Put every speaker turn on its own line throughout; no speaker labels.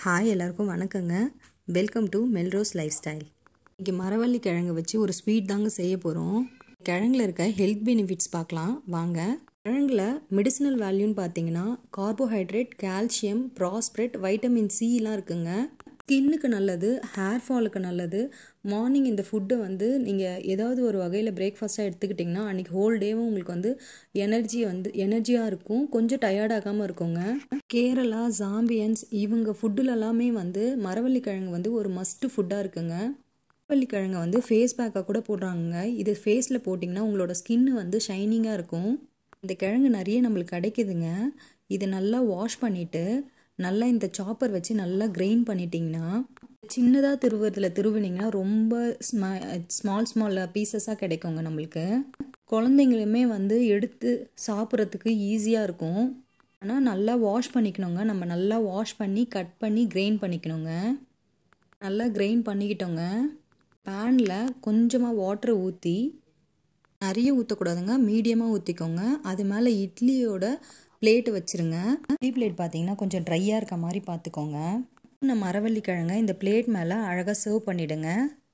hi எல்லாருக்கும் வணக்கங்க welcome to Melrose life style இன்றைக்கி மரவள்ளி கிழங்கு வச்சு ஒரு ஸ்வீட் தாங்க செய்ய போகிறோம் கிழங்குல இருக்க ஹெல்த் பெனிஃபிட்ஸ் பார்க்கலாம் வாங்க கிழங்குல மெடிசினல் வேல்யூன்னு பார்த்தீங்கன்னா கார்போஹைட்ரேட் கால்சியம் ப்ராஸ்பரேட் வைட்டமின் சிலாம் இருக்குங்க ஸ்கின்னுக்கு நல்லது ஹேர் ஃபாலுக்கு நல்லது மார்னிங் இந்த ஃபுட்டை வந்து நீங்கள் ஏதாவது ஒரு வகையில் பிரேக்ஃபாஸ்ட்டாக எடுத்துக்கிட்டிங்கன்னா அன்றைக்கி ஹோல் டேவும் உங்களுக்கு வந்து எனர்ஜி வந்து எனர்ஜியாக இருக்கும் கொஞ்சம் டயர்டாகாமல் இருக்குங்க கேரளா ஜாம்பியன்ஸ் இவங்க ஃபுட்டில் எல்லாமே வந்து மரவள்ளி கிழங்கு வந்து ஒரு மஸ்ட்டு ஃபுட்டாக இருக்குங்க மரவள்ளி கிழங்கை வந்து ஃபேஸ் பேக்காக கூட போடுறாங்க இது ஃபேஸில் போட்டிங்கன்னா உங்களோட ஸ்கின்னு வந்து ஷைனிங்காக இருக்கும் இந்த கிழங்கு நிறைய நம்மளுக்கு கிடைக்குதுங்க இதை நல்லா வாஷ் பண்ணிவிட்டு நல்லா இந்த சாப்பர் வச்சு நல்லா கிரைண்ட் பண்ணிட்டீங்கன்னா சின்னதாக திருவுறதுல திருவினீங்கன்னா ரொம்ப ஸ்மா ஸ்மால் ஸ்மால் பீசஸாக கிடைக்குங்க நம்மளுக்கு குழந்தைங்களுமே வந்து எடுத்து சாப்பிட்றதுக்கு ஈஸியாக இருக்கும் ஆனால் நல்லா வாஷ் பண்ணிக்கணுங்க நம்ம நல்லா வாஷ் பண்ணி கட் பண்ணி கிரைண்ட் பண்ணிக்கணுங்க நல்லா கிரைண்ட் பண்ணிக்கிட்டோங்க பேனில் கொஞ்சமாக வாட்டரை ஊற்றி நிறைய ஊற்றக்கூடாதுங்க மீடியமாக ஊற்றிக்கோங்க அது மேலே இட்லியோட பிளேட்டு வச்சுருங்க இட்லி பிளேட் பார்த்தீங்கன்னா கொஞ்சம் ட்ரையாக இருக்க மாதிரி பார்த்துக்கோங்க இந்த மரவள்ளி கிழங்க இந்த பிளேட் மேலே அழகாக சர்வ் பண்ணிவிடுங்க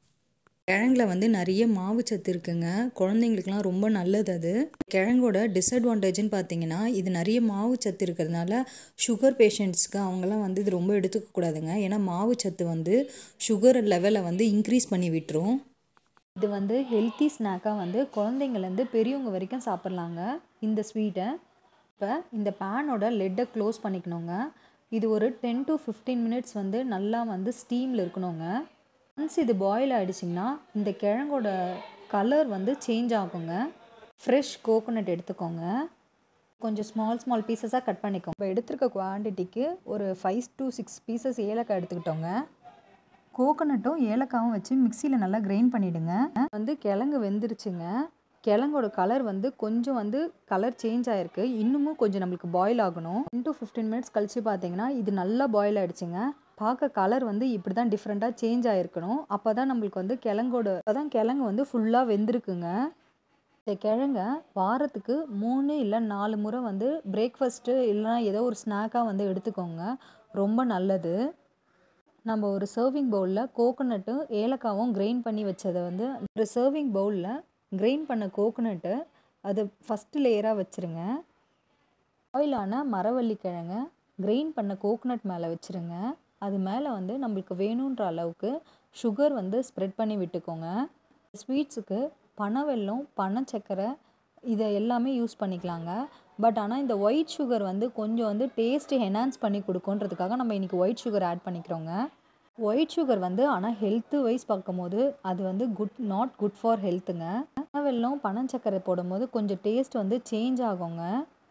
கிழங்குல வந்து நிறைய மாவு சத்து இருக்குங்க குழந்தைங்களுக்குலாம் ரொம்ப நல்லது அது கிழங்கோட டிஸ்அட்வான்டேஜ்னு பார்த்தீங்கன்னா இது நிறைய மாவு சத்து இருக்கிறதுனால சுகர் பேஷண்ட்ஸ்க்கு அவங்களாம் வந்து இது ரொம்ப எடுத்துக்க கூடாதுங்க ஏன்னா மாவு சத்து வந்து சுகர் லெவலை வந்து இன்க்ரீஸ் பண்ணி விட்டுரும் இது வந்து ஹெல்த்தி ஸ்நாக்காக வந்து குழந்தைங்கலேருந்து பெரியவங்க வரைக்கும் சாப்பிட்லாங்க இந்த ஸ்வீட்டை இப்போ இந்த பேனோட லெட்டை க்ளோஸ் பண்ணிக்கணுங்க இது ஒரு டென் டு ஃபிஃப்டீன் மினிட்ஸ் வந்து நல்லா வந்து ஸ்டீமில் இருக்கணுங்க ஒன்ஸ் இது பாயில் ஆகிடுச்சிங்கன்னா இந்த கிழங்கோட கலர் வந்து சேஞ்ச் ஆகுங்க ஃப்ரெஷ் கோகோனட் எடுத்துக்கோங்க கொஞ்சம் ஸ்மால் ஸ்மால் பீசஸாக கட் பண்ணிக்கோங்க இப்போ எடுத்துருக்க குவான்டிட்டிக்கு ஒரு ஃபைவ் டு சிக்ஸ் பீசஸ் ஏலக்காய் எடுத்துக்கிட்டோங்க கோகோனட்டும் ஏலக்காவும் வச்சு மிக்சியில் நல்லா கிரைண்ட் பண்ணிவிடுங்க வந்து கிழங்கு வெந்துருச்சுங்க கிழங்கோட கலர் வந்து கொஞ்சம் வந்து கலர் சேஞ்ச் ஆகிருக்கு இன்னமும் கொஞ்சம் நம்மளுக்கு பாயில் ஆகணும் டென் டு ஃபிஃப்டீன் மினிட்ஸ் கழித்து பார்த்தீங்கன்னா இது நல்லா பாயில் ஆகிடுச்சுங்க பார்க்க கலர் வந்து இப்படி தான் டிஃப்ரெண்ட்டாக சேஞ்ச் ஆகிருக்கணும் அப்போ தான் நம்மளுக்கு வந்து கிழங்கோட அப்போ தான் கிழங்கு வந்து ஃபுல்லாக வெந்திருக்குங்க இந்த கிழங்க வாரத்துக்கு மூணு இல்லை நாலு முறை வந்து பிரேக்ஃபாஸ்ட்டு இல்லைனா ஏதோ ஒரு ஸ்நாக்காக வந்து எடுத்துக்கோங்க ரொம்ப நல்லது நம்ம ஒரு சர்விங் பவுலில் கோகோனட்டும் ஏலக்காவும் கிரைண்ட் பண்ணி வச்சதை வந்து ஒரு சர்விங் பவுலில் கிரைண்ட் பண்ண கோகோனட்டு அது ஃபஸ்ட்டு லேயராக வச்சுருங்க ஆயிலான மரவள்ளி கிழங்க கிரைண்ட் பண்ண கோகோனட் மேலே வச்சுருங்க அது மேலே வந்து நம்மளுக்கு வேணுன்ற அளவுக்கு சுகர் வந்து ஸ்ப்ரெட் பண்ணி விட்டுக்கோங்க ஸ்வீட்ஸுக்கு பனவெல்லம் பனச்சக்கரை இதை எல்லாமே யூஸ் பண்ணிக்கலாங்க பட் ஆனால் இந்த ஒயிட் சுகர் வந்து கொஞ்சம் வந்து டேஸ்ட்டு என்ஹான்ஸ் பண்ணி கொடுக்குன்றதுக்காக நம்ம இன்றைக்கி ஒயிட் சுகர் ஆட் பண்ணிக்கிறோங்க ஒயிட் சுகர் வந்து ஆனால் ஹெல்த்து வைஸ் பார்க்கும்போது அது வந்து குட் நாட் குட் ஃபார் ஹெல்த்துங்க வெல்லம் பனஞ்சக்கரை போடும்போது கொஞ்சம் டேஸ்ட் வந்து சேஞ்ச் ஆகுங்க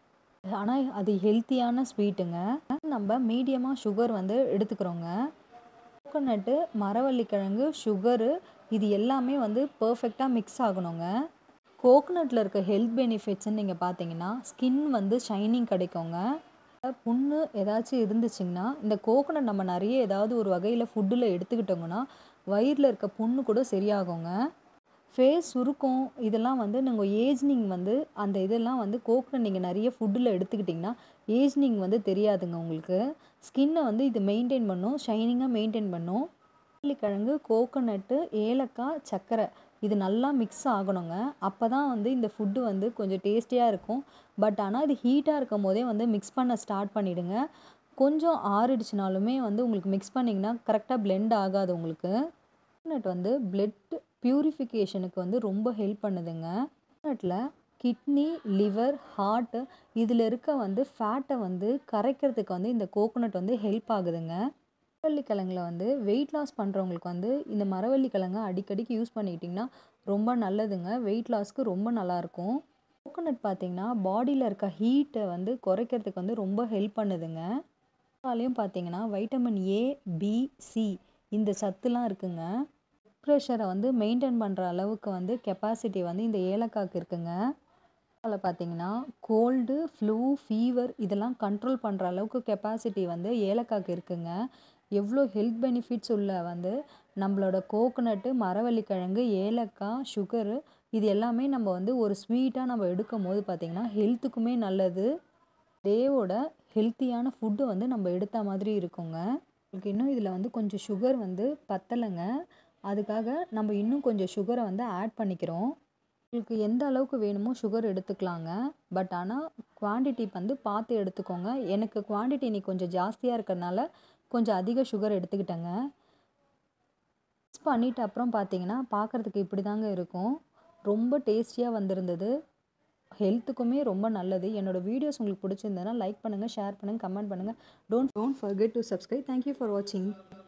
ஆனால் அது ஹெல்த்தியான ஸ்வீட்டுங்க நம்ம மீடியமாக சுகர் வந்து எடுத்துக்கிறோங்க கோகோனட்டு மரவள்ளி கிழங்கு சுகரு இது எல்லாமே வந்து பர்ஃபெக்டாக மிக்ஸ் ஆகணுங்க கோகோனட்டில் இருக்க ஹெல்த் பெனிஃபிட்ஸ்ன்னு நீங்கள் பார்த்தீங்கன்னா ஸ்கின் வந்து ஷைனிங் கிடைக்குங்க புண்ணு ஏதாச்சும் இருந்துச்சுங்கன்னா இந்த கோகோனட் நம்ம நிறைய ஏதாவது ஒரு வகையில் ஃபுட்டில் எடுத்துக்கிட்டோங்கன்னா வயிறில் இருக்க புண்ணு கூட சரியாகுங்க ஃபேஸ் சுருக்கம் இதெல்லாம் வந்து நீங்கள் ஏஜ்னிங் வந்து அந்த இதெல்லாம் வந்து கோகோனட் நீங்கள் நிறைய ஃபுட்டில் எடுத்துக்கிட்டிங்கன்னா ஏஜ்னிங் வந்து தெரியாதுங்க உங்களுக்கு ஸ்கின்னை வந்து இது மெயின்டைன் பண்ணும் ஷைனிங்காக மெயின்டைன் பண்ணும் கிழங்கு கோகோனட்டு ஏலக்காய் சர்க்கரை இது நல்லா மிக்ஸ் ஆகணுங்க அப்போ தான் வந்து இந்த ஃபுட்டு வந்து கொஞ்சம் டேஸ்டியாக இருக்கும் பட் ஆனால் இது ஹீட்டாக இருக்கும் போதே வந்து மிக்ஸ் பண்ண ஸ்டார்ட் பண்ணிவிடுங்க கொஞ்சம் ஆறிடுச்சுனாலுமே வந்து உங்களுக்கு மிக்ஸ் பண்ணிங்கன்னா கரெக்டாக பிளெண்ட் ஆகாது உங்களுக்கு கோகோனட் வந்து பிளட் ப்யூரிஃபிகேஷனுக்கு வந்து ரொம்ப ஹெல்ப் பண்ணுதுங்க கோகோனட்டில் கிட்னி லிவர் ஹார்ட்டு இதில் இருக்க வந்து ஃபேட்டை வந்து கரைக்கிறதுக்கு வந்து இந்த கோகோனட் வந்து ஹெல்ப் ஆகுதுங்க மரவள்ளி கிழங்குல வந்து வெயிட் லாஸ் பண்ணுறவங்களுக்கு வந்து இந்த மரவள்ளி கிழங்க அடிக்கடிக்கு யூஸ் பண்ணிக்கிட்டிங்கன்னா ரொம்ப நல்லதுங்க வெயிட் லாஸ்க்கு ரொம்ப நல்லாயிருக்கும் கோகோனட் பார்த்திங்கன்னா பாடியில் இருக்க ஹீட்டை வந்து குறைக்கிறதுக்கு வந்து ரொம்ப ஹெல்ப் பண்ணுதுங்க அதுலேயும் பார்த்தீங்கன்னா வைட்டமின் ஏ பி சி இந்த சத்துலாம் இருக்குங்க ப்ரெஷரை வந்து மெயின்டைன் பண்ணுற அளவுக்கு வந்து கெப்பாசிட்டி வந்து இந்த ஏலக்காய்க்கு இருக்குங்க அதில் பார்த்தீங்கன்னா கோல்டு ஃப்ளூ ஃபீவர் இதெல்லாம் கண்ட்ரோல் பண்ணுற அளவுக்கு கெப்பாசிட்டி வந்து ஏலக்காய்க்கு இருக்குங்க எவ்வளோ ஹெல்த் பெனிஃபிட்ஸ் உள்ள வந்து நம்மளோட கோகோனட்டு மரவள்ளி கிழங்கு ஏலக்காய் சுகரு இது எல்லாமே நம்ம வந்து ஒரு ஸ்வீட்டாக நம்ம எடுக்கும் போது பார்த்திங்கன்னா ஹெல்த்துக்குமே நல்லது டேவோட ஹெல்த்தியான ஃபுட்டு வந்து நம்ம எடுத்த மாதிரி இருக்குங்க உங்களுக்கு இன்னும் இதில் வந்து கொஞ்சம் சுகர் வந்து பத்தலைங்க அதுக்காக நம்ம இன்னும் கொஞ்சம் சுகரை வந்து ஆட் பண்ணிக்கிறோம் உங்களுக்கு எந்த அளவுக்கு வேணுமோ சுகர் எடுத்துக்கலாங்க பட் ஆனால் குவான்டிட்டி வந்து பார்த்து எடுத்துக்கோங்க எனக்கு குவான்டிட்டி இன்னைக்கு கொஞ்சம் ஜாஸ்தியாக இருக்கிறதுனால கொஞ்சம் அதிக சுகர் எடுத்துக்கிட்டேங்க மிக்ஸ் பண்ணிவிட்டு அப்புறம் பார்த்தீங்கன்னா பார்க்குறதுக்கு இப்படி தாங்க இருக்கும் ரொம்ப டேஸ்டியாக வந்திருந்தது ஹெல்த்துக்குமே ரொம்ப நல்லது என்னோடய வீடியோஸ் உங்களுக்கு பிடிச்சிருந்ததுன்னா லைக் பண்ணுங்கள் ஷேர் பண்ணுங்கள் கமெண்ட் பண்ணுங்கள் don't don't forget to subscribe thank you for வாட்சிங்